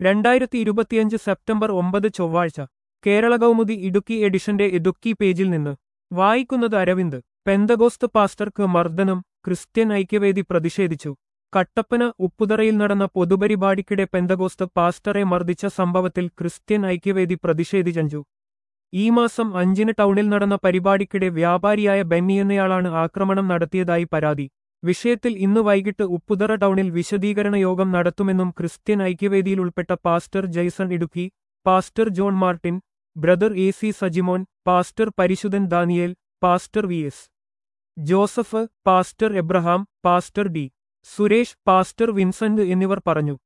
രണ്ടായിരത്തി ഇരുപത്തിയഞ്ച് സെപ്റ്റംബർ ഒമ്പത് ചൊവ്വാഴ്ച കേരള കൗമുദി ഇടുക്കി എഡിഷന്റെ ഇടുക്കി പേജിൽ നിന്ന് വായിക്കുന്നത് അരവിന്ദ് പെന്തഗോസ്ത് പാസ്റ്റർക്ക് മർദ്ദനം ക്രിസ്ത്യൻ ഐക്യവേദി പ്രതിഷേധിച്ചു കട്ടപ്പന ഉപ്പുതറയിൽ നടന്ന പൊതുപരിപാടിക്കിടെ പെന്തഗോസ്ത് പാസ്റ്ററെ മർദ്ദിച്ച സംഭവത്തിൽ ക്രിസ്ത്യൻ ഐക്യവേദി പ്രതിഷേധിച്ചഞ്ചു ഈ മാസം അഞ്ചിന് ടൗണിൽ നടന്ന പരിപാടിക്കിടെ വ്യാപാരിയായ ബെന്നി എന്നയാളാണ് ആക്രമണം നടത്തിയതായി പരാതി വിഷയത്തിൽ ഇന്ന് വൈകിട്ട് ഉപ്പുതറ ടൗണിൽ വിശദീകരണ യോഗം നടത്തുമെന്നും ക്രിസ്ത്യൻ ഐക്യവേദിയിൽ ഉൾപ്പെട്ട pastor Jaison Idukki pastor John Martin brother A C Sajimon pastor പരിശുദ്ധൻ Daniel pastor V S Joseph pastor Abraham pastor D Suresh pastor Vincent എന്നിവർ പറഞ്ഞു